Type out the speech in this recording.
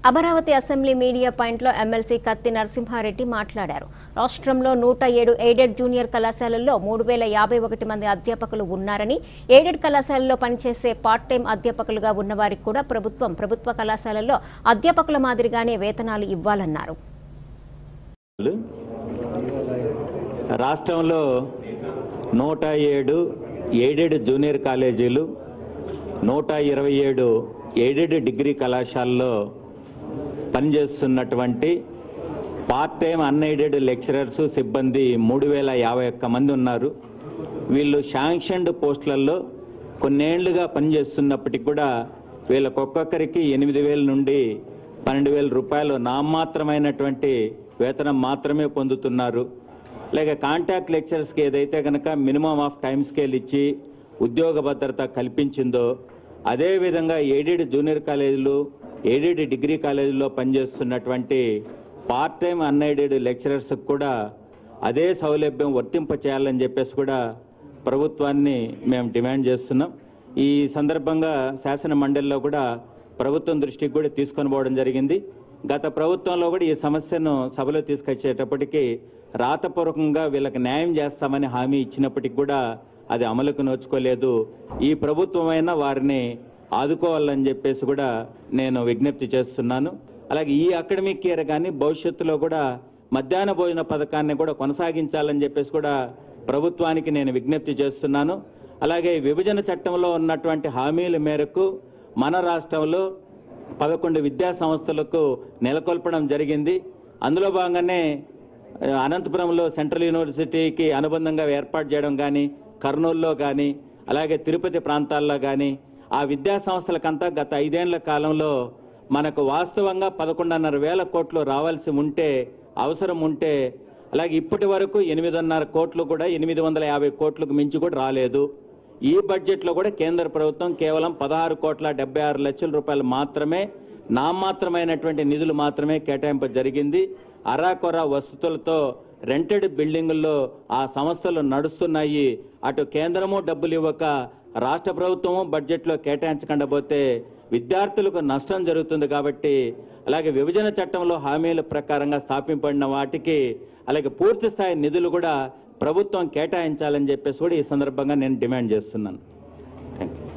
Amaravati assembly media పాయింట్లో MLC Kathi Narasimha Reddy మాట్లాడారు రాష్ట్రంలో నూట ఏడు ఎయిడెడ్ జూనియర్ కళాశాలల్లో మూడు వేల యాభై ఒకటి మంది అధ్యాపకులు ఉన్నారని ఎయిడెడ్ కళాశాలలో పనిచేసే పార్ట్ టైం అధ్యాపకులుగా ఉన్నవారికి కూడా ప్రభుత్వం ప్రభుత్వ కళాశాలల్లో అధ్యాపకుల మాదిరిగానే వేతనాలు ఇవ్వాలన్నారు రాష్ట్రంలో నూట ఏడు ఎయిడెడ్ జూనియర్ కాలేజీలు నూట ఇరవై ఏడు ఎయిడెడ్ డిగ్రీ కళాశాలలో పనిచేస్తున్నటువంటి పార్ట్ టైం అన్ఎయిడెడ్ లెక్చరర్స్ సిబ్బంది మూడు వేల యాభై ఒక్క మంది ఉన్నారు వీళ్ళు శాంక్షన్డ్ పోస్టులలో కొన్నేళ్లుగా పనిచేస్తున్నప్పటికి కూడా వీళ్ళకి ఒక్కొక్కరికి ఎనిమిది వేల నుండి పన్నెండు వేల రూపాయలు నామాత్రమైనటువంటి వేతనం మాత్రమే పొందుతున్నారు లేక కాంటాక్ట్ లెక్చరర్స్కి ఏదైతే కనుక మినిమం ఆఫ్ టైం స్కేల్ ఇచ్చి ఉద్యోగ భద్రత కల్పించిందో అదేవిధంగా ఎయిడెడ్ జూనియర్ కాలేజీలు ఎయిడెడ్ డిగ్రీ కాలేజీలో పనిచేస్తున్నటువంటి పార్ట్ టైం అన్ఎయిడెడ్ లెక్చరర్స్కి కూడా అదే సౌలభ్యం వర్తింప చేయాలని చెప్పేసి కూడా ప్రభుత్వాన్ని మేము డిమాండ్ చేస్తున్నాం ఈ సందర్భంగా శాసన మండలిలో కూడా ప్రభుత్వం దృష్టికి కూడా తీసుకొని పోవడం జరిగింది గత ప్రభుత్వంలో కూడా ఈ సమస్యను సభలో తీసుకొచ్చేటప్పటికి రాతపూర్వకంగా వీళ్ళకి న్యాయం చేస్తామని హామీ ఇచ్చినప్పటికి కూడా అది అమలుకు నోచుకోలేదు ఈ ప్రభుత్వమైనా వారిని ఆదుకోవాలని చెప్పేసి కూడా నేను విజ్ఞప్తి చేస్తున్నాను అలాగే ఈ అకాడమిక్ ఇయర్ కానీ భవిష్యత్తులో కూడా మధ్యాహ్న భోజన పథకాన్ని కూడా కొనసాగించాలని చెప్పేసి కూడా ప్రభుత్వానికి నేను విజ్ఞప్తి చేస్తున్నాను అలాగే విభజన చట్టంలో ఉన్నటువంటి హామీల మేరకు మన రాష్ట్రంలో పదకొండు విద్యా సంస్థలకు నెలకొల్పడం జరిగింది అందులో భాగంగానే ఆ, అనంతపురంలో సెంట్రల్ యూనివర్సిటీకి అనుబంధంగా ఏర్పాటు చేయడం కానీ కర్నూలులో కానీ అలాగే తిరుపతి ప్రాంతాల్లో కానీ ఆ విద్యా సంస్థలకంతా గత ఐదేళ్ల కాలంలో మనకు వాస్తవంగా పదకొండున్నర వేల కోట్లు రావాల్సి ఉంటే అవసరం ఉంటే అలాగే ఇప్పటి వరకు ఎనిమిదిన్నర కోట్లు కూడా ఎనిమిది వందల యాభై కోట్లకు మించి కూడా రాలేదు ఈ బడ్జెట్లో కూడా కేంద్ర ప్రభుత్వం కేవలం పదహారు కోట్ల డెబ్బై ఆరు లక్షల రూపాయలు మాత్రమే నామాత్రమైనటువంటి నిధులు మాత్రమే కేటాయింప జరిగింది అరాకొర వసతులతో రెంటెడ్ బిల్డింగుల్లో ఆ సంస్థలు నడుస్తున్నాయి అటు కేంద్రము డబ్బులు ఇవ్వక రాష్ట్ర ప్రభుత్వము బడ్జెట్లో కేటాయించకుండా పోతే విద్యార్థులకు నష్టం జరుగుతుంది కాబట్టి అలాగే విభజన చట్టంలో హామీల ప్రకారంగా స్థాపింపబడిన వాటికి అలాగే పూర్తి స్థాయి నిధులు కూడా ప్రభుత్వం కేటాయించాలని చెప్పేసి కూడా ఈ సందర్భంగా నేను డిమాండ్ చేస్తున్నాను థ్యాంక్ యూ